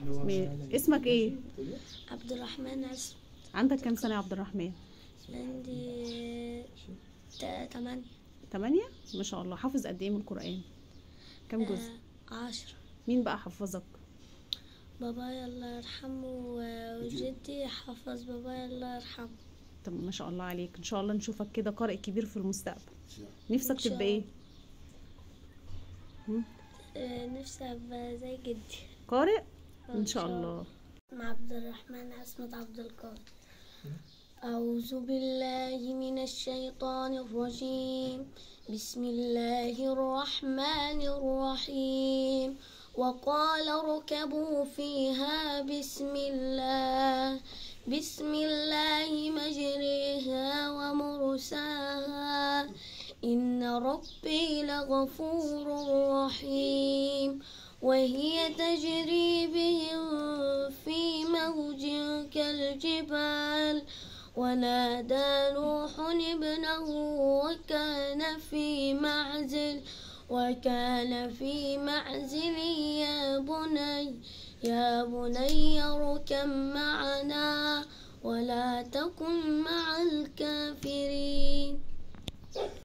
م- اسمك ايه عبد الرحمن عصر عندك كام سنه يا عبد الرحمن عندي تا- تمانية تمانية ما شاء الله حافظ قد ايه من القران كام جزء آه، عشرة مين بقى حفظك بابايا الله يرحمه و- وجدي حفظ بابايا الله يرحمه طب ما شاء الله عليك ان شاء الله نشوفك كده قارئ كبير في المستقبل إن نفسك شاء تبقى ايه آه، نفسي أبقى زي جدي قارئ آه، ان شاء الله مع عبد الرحمن عصمت عبد القادر أعوذ بالله من الشيطان الرجيم بسم الله الرحمن الرحيم وقال اركبوا فيها بسم الله بسم الله مجريها ومرساها إن ربي لغفور رحيم وهي تجري بهم في موج كالجبال ونادى نوح ابنه وكان في معزل وكان في معزل يا بني يا بني اركب معنا ولا تكن مع الكافرين